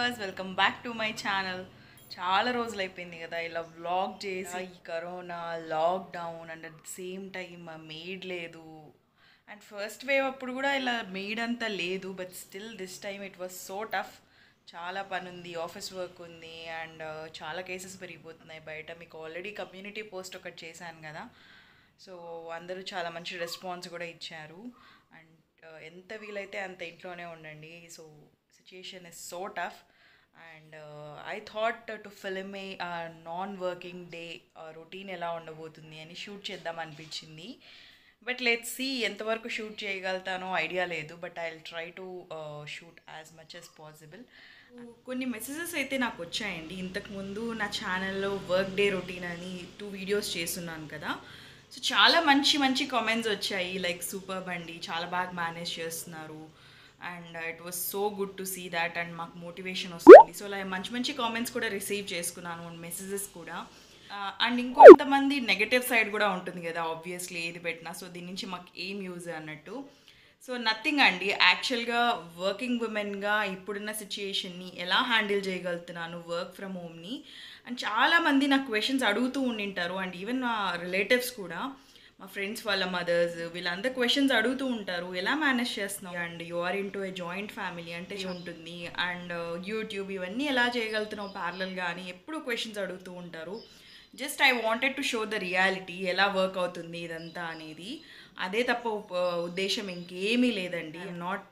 Viewers welcome back to my channel చాలా రోజులు అయిపోయింది కదా ఇలా వ్లాగ్ చేసి ఈ corona lockdown and at the same time maid లేదు అండ్ ఫస్ట్ వేవ్ అప్పుడు కూడా ఇలా మెయిడ్ అంతా లేదు but still this time it was so tough చాలా పని ఉంది ఆఫీస్ వర్క్ ఉంది అండ్ చాలా కేసెస్ పెరిగిపోతున్నాయి బయట మీకు ఆల్రెడీ కమ్యూనిటీ పోస్ట్ ఒకటి చేశాను కదా సో అందరూ చాలా మంచి రెస్పాన్స్ కూడా ఇచ్చారు అండ్ ఎంత వీలైతే అంత ఇంట్లోనే ఉండండి so situation is so tough and I thought to film a non working day routine ఎలా ఉండబోతుంది అని షూట్ చేద్దాం అనిపించింది బట్ లెట్ సి ఎంతవరకు షూట్ చేయగలుగుతానో ఐడియా లేదు but I will try to shoot as much as possible కొన్ని messages అయితే నాకు వచ్చాయండి ఇంతకుముందు నా ఛానల్లో వర్క్ డే రొటీన్ అని టూ వీడియోస్ చేస్తున్నాను కదా సో చాలా మంచి మంచి కామెంట్స్ వచ్చాయి లైక్ సూపర్ అండి చాలా బాగా మేనేజ్ చేస్తున్నారు and it was so good to see that and మాకు మోటివేషన్ వస్తుంది సో ఇలా మంచి మంచి కామెంట్స్ కూడా రిసీవ్ చేసుకున్నాను మెసేజెస్ కూడా అండ్ ఇంకొంతమంది నెగటివ్ సైడ్ కూడా ఉంటుంది కదా ఆబ్వియస్లీ ఏది పెట్టినా సో దీని నుంచి మాకు ఏం యూజ్ అన్నట్టు సో నథింగ్ అండి యాక్చువల్గా వర్కింగ్ ఉమెన్గా ఇప్పుడున్న సిచ్యుయేషన్ని ఎలా హ్యాండిల్ చేయగలుగుతున్నాను వర్క్ ఫ్రమ్ హోమ్ని అండ్ చాలామంది నాకు క్వశ్చన్స్ అడుగుతూ ఉండింటారు అండ్ ఈవెన్ మా రిలేటివ్స్ కూడా మా ఫ్రెండ్స్ వాళ్ళ మదర్స్ వీళ్ళందరూ క్వశ్చన్స్ అడుగుతూ ఉంటారు ఎలా మేనేజ్ చేస్తున్నావు and you are into a joint family అంటే ఉంటుంది అండ్ యూట్యూబ్ ఇవన్నీ ఎలా చేయగలుగుతున్నావు ప్యారలల్గా అని ఎప్పుడు క్వశ్చన్స్ అడుగుతూ ఉంటారు just I wanted to show the reality ఎలా వర్క్ అవుతుంది ఇదంతా అనేది అదే తప్ప ఉద్దేశం ఇంకేమీ లేదండి not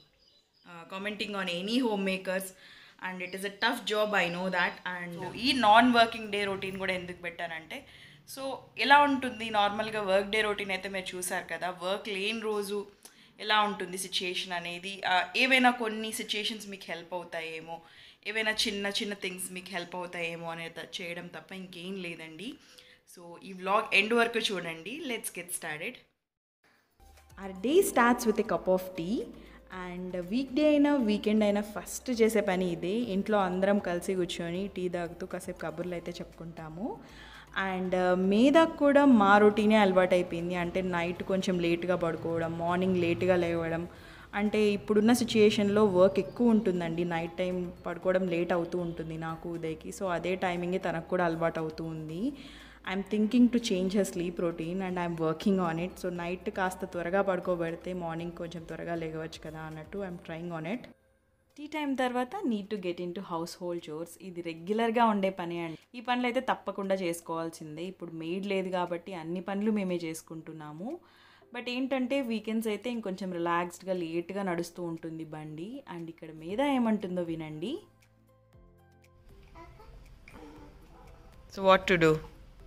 commenting on any home makers and it is a tough job I know that and ఈ నాన్ వర్కింగ్ డే రొటీన్ కూడా ఎందుకు పెట్టానంటే సో ఎలా ఉంటుంది నార్మల్గా వర్క్ డే రొటీన్ అయితే మీరు చూసారు కదా వర్క్ లేని రోజు ఎలా ఉంటుంది సిచ్యుయేషన్ అనేది ఏవైనా కొన్ని సిచ్యుయేషన్స్ మీకు హెల్ప్ అవుతాయేమో ఏవైనా చిన్న చిన్న థింగ్స్ మీకు హెల్ప్ అవుతాయేమో అనేది చేయడం తప్ప ఇంకేం లేదండి సో ఈ వ్లాగ్ ఎండ్ వరకు చూడండి let's get started our day starts with a cup of tea and week day అయినా వీకెండ్ అయినా ఫస్ట్ చేసే పని ఇదే ఇంట్లో అందరం కలిసి కూర్చొని టీ తాగుతూ కాసేపు కబుర్లు అయితే చెప్పుకుంటాము అండ్ మీదాకు కూడా మా రొటీనే అలవాటు అయిపోయింది అంటే నైట్ కొంచెం లేట్గా పడుకోవడం మార్నింగ్ లేట్గా లేవడం అంటే ఇప్పుడున్న సిచ్యుయేషన్లో వర్క్ ఎక్కువ ఉంటుందండి నైట్ టైం పడుకోవడం లేట్ అవుతూ ఉంటుంది నాకు ఉదయ్కి సో అదే టైమింగే తనకు కూడా అలవాటు అవుతూ ఉంది I'm thinking to change her sleep routine and I'm working on it so night కాస్త త్వరగా పడుకోబెడితే మార్నింగ్ కొంచెం త్వరగా లేగవచ్చు కదా అన్నట్టు I'm trying on it tea time తర్వాత need to get into household chores ఇది రెగ్యులర్గా ఉండే పని అండి ఈ పనులు అయితే తప్పకుండా చేసుకోవాల్సిందే ఇప్పుడు మెయిడ్ లేదు కాబట్టి అన్ని పనులు మేమే చేసుకుంటున్నాము బట్ ఏంటంటే వీకెండ్స్ అయితే ఇంకొంచెం రిలాక్స్డ్గా లేట్గా నడుస్తూ ఉంటుంది బండి అండ్ ఇక్కడ మీద ఏమంటుందో వినండి so what to do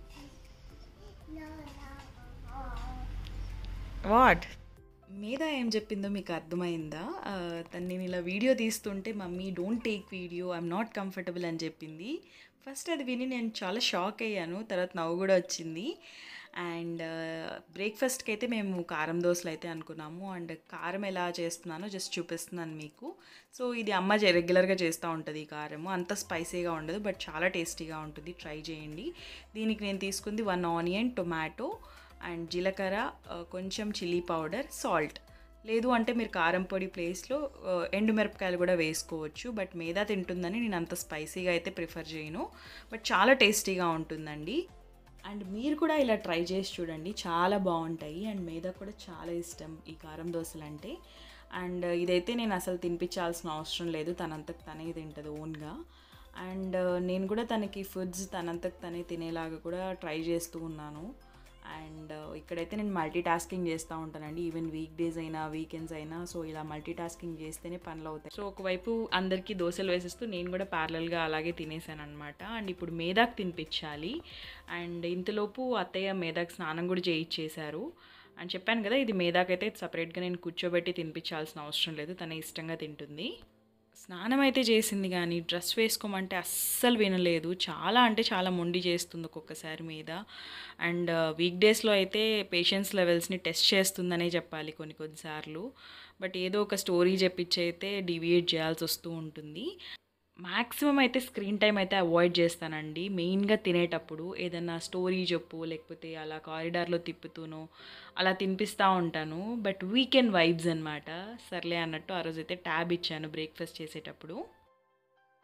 what Meda ఏం చెప్పిందో మీకు అర్థమైందా తను నేను ఇలా వీడియో తీస్తుంటే mummy don't take video I'm not comfortable అని చెప్పింది ఫస్ట్ అది విని నేను చాలా షాక్ అయ్యాను తర్వాత నవ్వు కూడా వచ్చింది అండ్ బ్రేక్ఫాస్ట్కి అయితే మేము కారం దోశలు అయితే అనుకున్నాము అండ్ కారం ఎలా చేస్తున్నానో జస్ట్ చూపిస్తున్నాను మీకు సో ఇది అమ్మ రెగ్యులర్గా చేస్తూ ఉంటుంది ఈ కారము అంత స్పైసీగా ఉండదు బట్ చాలా టేస్టీగా ఉంటుంది ట్రై చేయండి దీనికి నేను తీసుకుంది వన్ ఆనియన్ టొమాటో అండ్ జీలకర్ర కొంచెం చిల్లీ పౌడర్ సాల్ట్ లేదు అంటే మీరు కారం పొడి ప్లేస్లో ఎండుమిరపకాయలు కూడా వేసుకోవచ్చు బట్ మేదా తింటుందని నేను అంత స్పైసీగా అయితే ప్రిఫర్ చేయను బట్ చాలా టేస్టీగా ఉంటుందండి అండ్ మీరు కూడా ఇలా ట్రై చేసి చూడండి చాలా బాగుంటాయి అండ్ మేదా కూడా చాలా ఇష్టం ఈ కారం దోశలు అంటే అండ్ ఇదైతే నేను అసలు తినిపించాల్సిన అవసరం లేదు తనంతకు తనే తింటుంది ఓన్గా అండ్ నేను కూడా తనకి ఫుడ్స్ తనంతకు తనే తినేలాగా కూడా ట్రై చేస్తూ ఉన్నాను అండ్ ఇక్కడైతే నేను మల్టీ టాస్కింగ్ చేస్తూ ఉంటానండి ఈవెన్ వీక్ డేస్ అయినా వీకెండ్స్ అయినా సో ఇలా మల్టీ టాస్కింగ్ చేస్తేనే పనులు అవుతాయి సో ఒకవైపు అందరికీ దోశలు వేసేస్తూ నేను కూడా ప్యారలల్గా అలాగే తినేసాను అనమాట అండ్ ఇప్పుడు మేదాకు తినిపించాలి అండ్ ఇంతలోపు అత్తయ్య మేదాకు స్నానం కూడా చేయించేశారు అని చెప్పాను కదా ఇది మేదాకైతే సపరేట్గా నేను కూర్చోబెట్టి తినిపించాల్సిన అవసరం లేదు తన ఇష్టంగా తింటుంది స్నానం అయితే చేసింది కానీ డ్రెస్ వేసుకోమంటే అస్సలు వినలేదు చాలా అంటే చాలా మొండి చేస్తుంది ఒక్కొక్కసారి మీద అండ్ వీక్ డేస్లో అయితే పేషెన్స్ లెవెల్స్ని టెస్ట్ చేస్తుందనే చెప్పాలి కొన్ని కొన్నిసార్లు బట్ ఏదో ఒక స్టోరీ చెప్పించి అయితే డివియేట్ చేయాల్సి వస్తూ ఉంటుంది మ్యాక్సిమం అయితే స్క్రీన్ టైం అయితే అవాయిడ్ చేస్తానండి మెయిన్గా తినేటప్పుడు ఏదన్నా స్టోరీ చెప్పు లేకపోతే అలా కారిడార్లో తిప్పుతూనో అలా తినిపిస్తూ ఉంటాను బట్ వీకెండ్ వైబ్స్ అనమాట సర్లే అన్నట్టు ఆ రోజైతే ట్యాబ్ ఇచ్చాను బ్రేక్ఫాస్ట్ చేసేటప్పుడు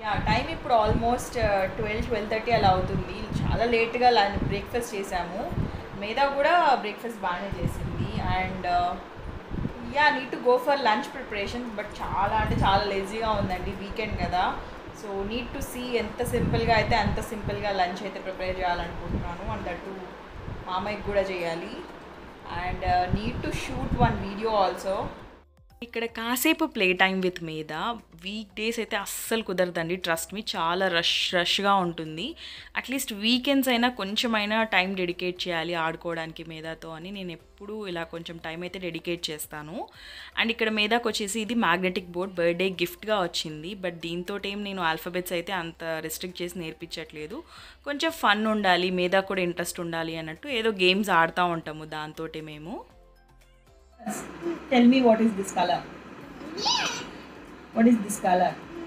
యా టైం ఇప్పుడు ఆల్మోస్ట్ ట్వెల్వ్ ట్వెల్వ్ థర్టీ అలా అవుతుంది చాలా లేట్గా బ్రేక్ఫాస్ట్ చేసాము మేధా కూడా బ్రేక్ఫాస్ట్ బాగానే చేసింది and yeah need to go for lunch preparations but చాలా అంటే చాలా లేజీగా ఉందండి వీకెండ్ కదా సో నీడ్ టు సీ ఎంత సింపుల్గా అయితే అంత సింపుల్గా లంచ్ అయితే ప్రిపేర్ చేయాలనుకుంటున్నాను అండ్ దట్టు మామయ్యకి కూడా చేయాలి and need to shoot one video also ఇక్కడ కాసేపు play time with Meda week days అయితే అస్సలు కుదరదండి ట్రస్ట్ మీ చాలా రష్ రష్గా ఉంటుంది అట్లీస్ట్ వీకెండ్స్ అయినా కొంచెమైనా టైం డెడికేట్ చేయాలి ఆడుకోవడానికి మేధాతో అని నేను ఎప్పుడూ ఇలా కొంచెం టైం అయితే డెడికేట్ చేస్తాను అండ్ ఇక్కడ మేధాకు వచ్చేసి ఇది మ్యాగ్నెటిక్ బోర్డ్ బర్త్డే గిఫ్ట్గా వచ్చింది బట్ దీంతో ఏం నేను ఆల్ఫాబెట్స్ అయితే అంత రెస్ట్రిక్ట్ చేసి నేర్పించట్లేదు కొంచెం ఫన్ ఉండాలి మేధా కూడా ఇంట్రెస్ట్ ఉండాలి అన్నట్టు ఏదో గేమ్స్ ఆడుతూ ఉంటాము దాంతో మేము Tell me what is this color? What is this color?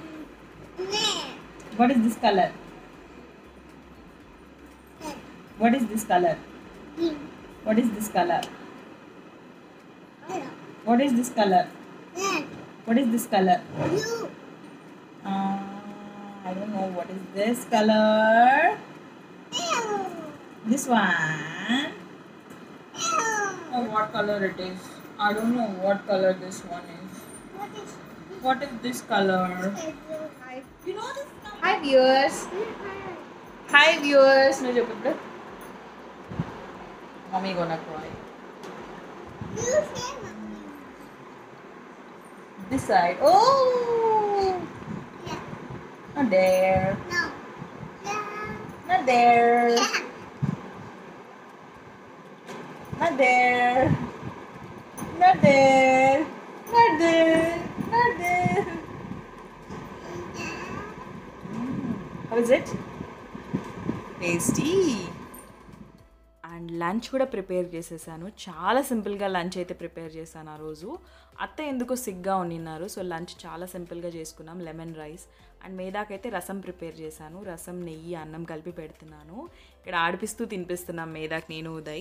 What is this color? What is this color? What is this color? What is this color? What is this color? Uh, I don't know. What is this color? This one. Oh, what color it is? I don't know what color this one is. What is this color? You know this color? Hi viewers. Hi viewers. No joke, bro. Mommy gonna cry. This side. Oh. Not there. Not there. Not there. Not there. Not there. Not there. How is it? Tasty. And lunch కూడా prepare చేసేసాను చాలా సింపుల్గా lunch అయితే prepare చేశాను ఆ రోజు అత్త ఎందుకో సిగ్గా ఉండిన్నారు సో లంచ్ చాలా సింపుల్గా చేసుకున్నాం లెమన్ రైస్ అండ్ మేదాకైతే రసం ప్రిపేర్ చేశాను రసం నెయ్యి అన్నం కలిపి పెడుతున్నాను ఇక్కడ ఆడిపిస్తూ తినిపిస్తున్నాం మేదాకి నేను Uday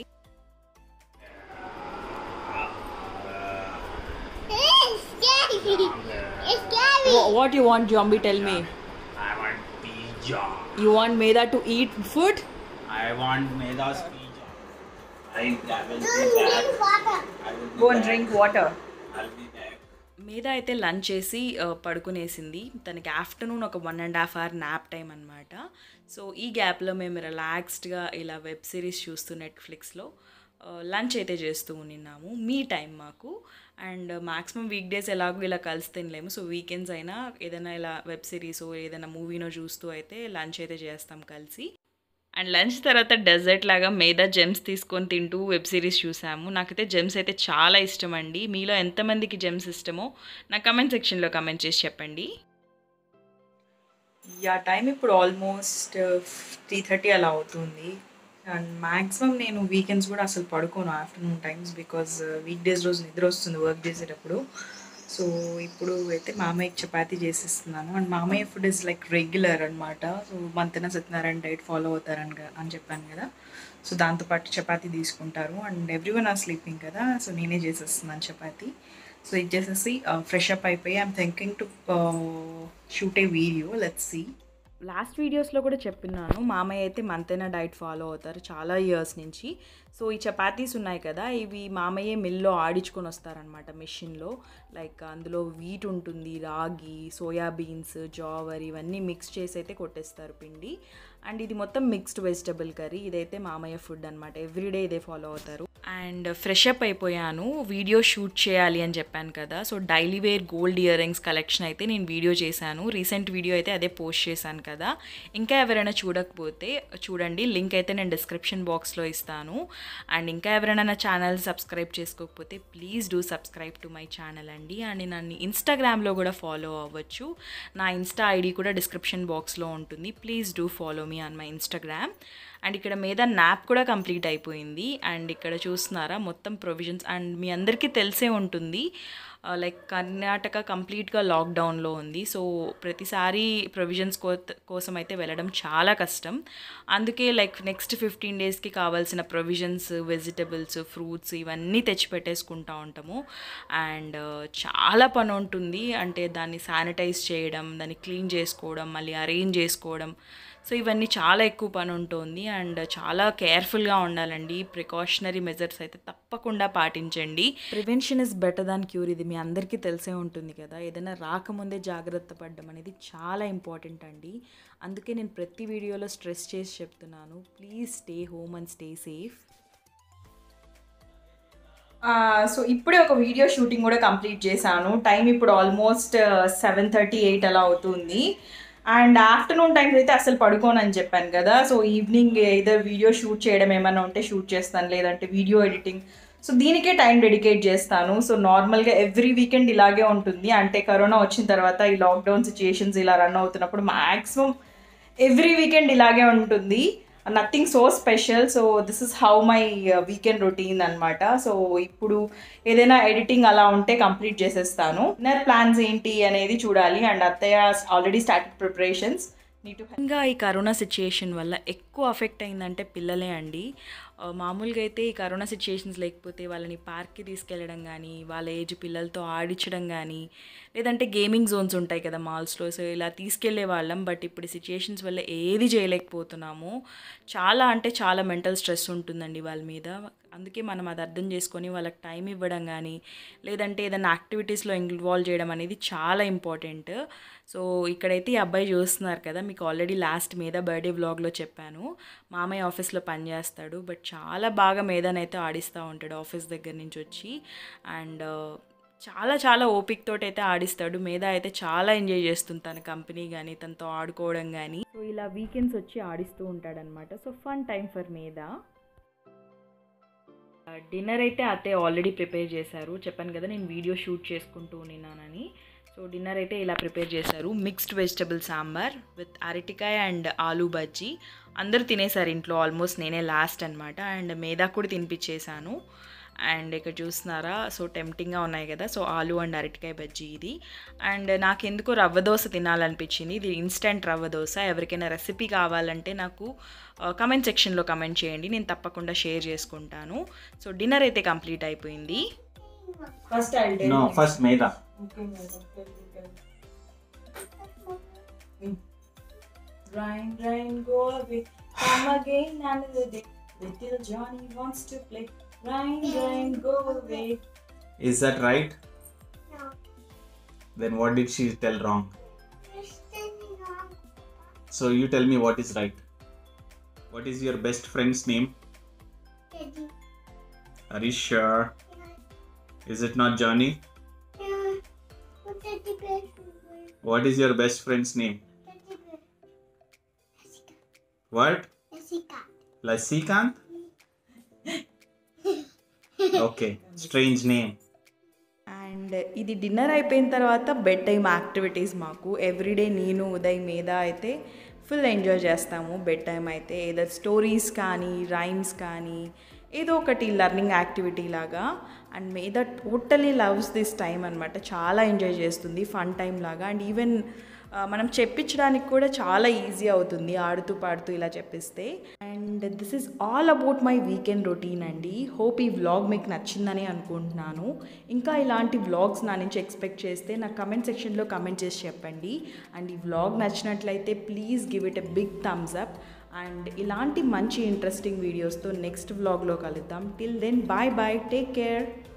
It's scary. It's scary. What you want zombie tell me I want pizza. You want Meda to eat food I want Meda's pizza. I, I will Do be you back. drink water? I will be go and back. Drink water I'll be back. మీద అయితే lunch చేసి ఆ, పడుకునేసింది తనకి afternoon ఒక one and half hour nap time అనమాట so ఈ గ్యాప్లో మేము రిలాక్స్డ్గా ఇలా వెబ్ సిరీస్ చూస్తూ నెట్ఫ్లిక్స్లో లంచ్ అయితే చేస్తూ ఉన్నాము మీ టైం మాకు అండ్ మాక్సిమం వీక్ డేస్ ఎలాగో ఇలా కలిసి తినలేము సో వీకెండ్స్ అయినా ఏదైనా ఇలా వెబ్ సిరీస్ ఏదైనా మూవీనో చూస్తూ అయితే లంచ్ అయితే చేస్తాం కలిసి అండ్ లంచ్ తర్వాత డెజర్ట్ లాగా మేదా జెమ్స్ తీసుకొని తింటూ వెబ్ సిరీస్ చూసాము నాకైతే జెమ్స్ అయితే చాలా ఇష్టం అండి మీలో ఎంతమందికి జెమ్స్ ఇష్టమో నా కమెంట్ సెక్షన్లో కమెంట్ చేసి చెప్పండి యా టైం ఇప్పుడు ఆల్మోస్ట్ త్రీ థర్టీ అలా అవుతుంది అండ్ మ్యాక్సిమం నేను వీకెండ్స్ కూడా అసలు పడుకోను afternoon times because week days రోజు నిద్ర వస్తుంది వర్క్ చేసేటప్పుడు సో ఇప్పుడు అయితే మామయ్యకి చపాతీ చేసిస్తున్నాను అండ్ మామయ్య ఫుడ్ ఇస్ లైక్ రెగ్యులర్ అనమాట so Manthena Satyanarayana diet follow అవుతారని గా- అని చెప్పాను కదా సో దాంతోపాటు చపాతీ తీసుకుంటారు and everyone are sleeping కదా సో నేనే చేసేస్తున్నాను చపాతీ సో ఇది చేసేసి ఫ్రెష్ అప్ అయిపోయి I'm thinking to shoot a video let's see last వీడియోస్లో కూడా చెప్పినాను మామయ్య అయితే మంతెన డైట్ ఫాలో అవుతారు చాలా ఇయర్స్ నుంచి సో ఈ చపాతీస్ ఉన్నాయి కదా ఇవి మామయ్య మిల్లో ఆడించుకొని వస్తారనమాట మిషన్లో లైక్ అందులో వీట్ ఉంటుంది రాగి సోయా బీన్స్ జావర్ ఇవన్నీ మిక్స్ చేసి అయితే కొట్టేస్తారు పిండి అండ్ ఇది మొత్తం మిక్స్డ్ వెజిటబుల్ కర్రీ ఇదైతే మామయ్య ఫుడ్ అనమాట ఎవ్రీడే ఇదే ఫాలో అవుతారు అండ్ ఫ్రెష్ అప్ అయిపోయాను వీడియో షూట్ చేయాలి అని చెప్పాను కదా so daily wear gold earrings collection అయితే నేను వీడియో చేశాను రీసెంట్ వీడియో అయితే అదే పోస్ట్ చేశాను కదా ఇంకా ఎవరైనా చూడకపోతే చూడండి లింక్ అయితే నేను డిస్క్రిప్షన్ బాక్స్లో ఇస్తాను అండ్ ఇంకా ఎవరైనా నా ఛానల్ సబ్స్క్రైబ్ చేసుకోకపోతే please do subscribe to my channel అండి అండ్ నన్ను ఇన్స్టాగ్రామ్లో కూడా ఫాలో అవ్వచ్చు నా ఇన్స్టా ఐడి కూడా డిస్క్రిప్షన్ బాక్స్లో ఉంటుంది please do follow me on my Instagram and ఇక్కడ మీద నాప్ కూడా కంప్లీట్ అయిపోయింది అండ్ ఇక్కడ చూస్తున్నారా మొత్తం ప్రొవిజన్స్ అండ్ మీ అందరికీ తెలిసే ఉంటుంది లైక్ కర్ణాటక కంప్లీట్గా లాక్డౌన్లో ఉంది సో ప్రతిసారి ప్రొవిజన్స్ కో కోసం అయితే వెళ్ళడం చాలా కష్టం అందుకే లైక్ నెక్స్ట్ ఫిఫ్టీన్ డేస్కి కావాల్సిన ప్రొవిజన్స్ వెజిటబుల్స్ ఫ్రూట్స్ ఇవన్నీ తెచ్చి పెట్టేసుకుంటా ఉంటాము అండ్ చాలా పని ఉంటుంది అంటే దాన్ని శానిటైజ్ చేయడం దాన్ని క్లీన్ చేసుకోవడం మళ్ళీ అరేంజ్ చేసుకోవడం సో ఇవన్నీ చాలా ఎక్కువ పని ఉంటుంది అండ్ చాలా కేర్ఫుల్గా ఉండాలండి ప్రికాషనరీ మెజర్స్ అయితే తప్పకుండా పాటించండి prevention is better than cure ఇది మీ అందరికీ తెలిసే ఉంటుంది కదా ఏదైనా రాకముందే జాగ్రత్త పడడం అనేది చాలా ఇంపార్టెంట్ అండి అందుకే నేను ప్రతి వీడియోలో స్ట్రెస్ చేసి చెప్తున్నాను please stay home and stay safe so ఇప్పుడే ఒక వీడియో షూటింగ్ కూడా కంప్లీట్ చేశాను టైం ఇప్పుడు ఆల్మోస్ట్ సెవెన్ థర్టీ ఎయిట్ అలా అవుతుంది అండ్ ఆఫ్టర్నూన్ టైమ్స్ అయితే అసలు పడుకోనని చెప్పాను కదా సో ఈవినింగ్ ఏదో వీడియో షూట్ చేయడం ఏమైనా ఉంటే షూట్ చేస్తాను లేదంటే వీడియో ఎడిటింగ్ సో దీనికే టైం డెడికేట్ చేస్తాను సో నార్మల్గా ఎవ్రీ వీకెండ్ ఇలాగే ఉంటుంది అంటే కరోనా వచ్చిన తర్వాత ఈ లాక్డౌన్ సిచ్యుయేషన్స్ ఇలా రన్ అవుతున్నప్పుడు మ్యాక్సిమం ఎవ్రీ వీకెండ్ ఇలాగే ఉంటుంది nothing so special so this is how my weekend routine అనమాట సో ఇప్పుడు ఏదైనా ఎడిటింగ్ అలా ఉంటే కంప్లీట్ చేసేస్తాను డిన్నర్ ప్లాన్స్ ఏంటి అనేది చూడాలి అండ్ అత్తయ్య already started preparations neat to ఇంకా ఈ కరోనా సిచ్యుయేషన్ వల్ల ఎక్కువ అఫెక్ట్ అయిందంటే పిల్లలే అండి ఆ, మామూలుగా అయితే ఈ కరోనా సిచ్యుయేషన్స్ లేకపోతే వాళ్ళని పార్క్కి తీసుకెళ్ళడం కానీ వాళ్ళ ఏజ్ పిల్లలతో ఆడించడం కానీ లేదంటే గేమింగ్ జోన్స్ ఉంటాయి కదా మాల్స్లో సో ఇలా తీసుకెళ్లే వాళ్ళం బట్ ఇప్పుడు సిచ్యుయేషన్స్ వల్ల ఏది చేయలేకపోతున్నాము చాలా అంటే చాలా మెంటల్ స్ట్రెస్ ఉంటుందండి వాళ్ళ మీద అందుకే మనం అది అర్థం చేసుకొని వాళ్ళకి టైం ఇవ్వడం కానీ లేదంటే ఏదైనా యాక్టివిటీస్లో ఇన్వాల్వ్ చేయడం అనేది చాలా ఇంపార్టెంట్ సో ఇక్కడైతే ఈ అబ్బాయి చూస్తున్నారు కదా మీకు ఆల్రెడీ లాస్ట్ మీద బర్త్డే వ్లాగ్లో చెప్పాను మామయ్య ఆఫీస్లో పనిచేస్తాడు బట్ చాలా బాగా మేధనైతే ఆడిస్తూ ఉంటాడు ఆఫీస్ దగ్గర నుంచి వచ్చి అండ్ చాలా చాలా ఓపికతోటి అయితే ఆడిస్తాడు మేధ అయితే చాలా ఎంజాయ్ చేస్తుంది తన కంపెనీ కానీ తనతో ఆడుకోవడం కానీ సో ఇలా వీకెండ్స్ వచ్చి ఆడిస్తూ ఉంటాడనమాట so fun time for Medha dinner అయితే అత్తయ్య ఆల్రెడీ ప్రిపేర్ చేశారు చెప్పాను కదా నేను వీడియో షూట్ చేసుకుంటూ ఉన్నానని సో డిన్నర్ అయితే ఇలా ప్రిపేర్ చేశారు మిక్స్డ్ వెజిటబుల్ సాంబార్ విత్ అరటికాయ అండ్ ఆలూ బజ్జీ అందరూ తినేసారు ఇంట్లో ఆల్మోస్ట్ నేనే లాస్ట్ అనమాట అండ్ మేదా కూడా తినిపించేశాను అండ్ ఇక్కడ చూస్తున్నారా సో టెంప్టింగ్గా ఉన్నాయి కదా సో ఆలు అండ్ అరటికాయ బజ్జీ ఇది అండ్ నాకెందుకో రవ్వ దోశ తినాలనిపించింది ఇది ఇన్స్టెంట్ రవ్వ దోశ ఎవరికైనా రెసిపీ కావాలంటే నాకు కమెంట్ సెక్షన్లో కమెంట్ చేయండి నేను తప్పకుండా షేర్ చేసుకుంటాను సో డిన్నర్ అయితే కంప్లీట్ అయిపోయింది first I No, first Meda. Grind, grind, go away. Come again another day. Little Johnny wants to play. Grind, grind, go away. Is that right? No. Then what did she tell wrong? Kristen wrong. So you tell me what is right. What is your best friend's name? Teddy. Are you sure? Is it not Johnny? Yeah. What teddy bear? What is your best friend's name? Teddy bear. What? Jessica. Lasikant? Okay, strange name. And ఇది dinner అయిపోయిన తర్వాత bed time activities మాకు everyday నేను ఉదయ్ మీద అయితే full enjoy చేస్తాము bed time అయితే ఏదో స్టోరీస్ కానీ రైమ్స్ కానీ ఏదో ఒకటి లర్నింగ్ యాక్టివిటీ లాగా and Medha totally loves this time అనమాట చాలా ఎంజాయ్ చేస్తుంది ఫన్ టైం లాగా అండ్ ఈవెన్ మనం చెప్పించడానికి కూడా చాలా ఈజీ అవుతుంది ఆడుతూ పాడుతూ ఇలా చెప్పిస్తే and this is all about my weekend routine అండి హోప్ ఈ వ్లాగ్ మీకు నచ్చిందని అనుకుంటున్నాను ఇంకా ఇలాంటి వ్లాగ్స్ నా నుంచి ఎక్స్పెక్ట్ చేస్తే నా కమెంట్ సెక్షన్లో కమెంట్ చేసి చెప్పండి అండ్ ఈ వ్లాగ్ నచ్చినట్లయితే please give it a big thumbs up and ఇలాంటి మంచి ఇంట్రెస్టింగ్ వీడియోస్తో నెక్స్ట్ వ్లాగ్లో కలుద్దాం till then bye bye take care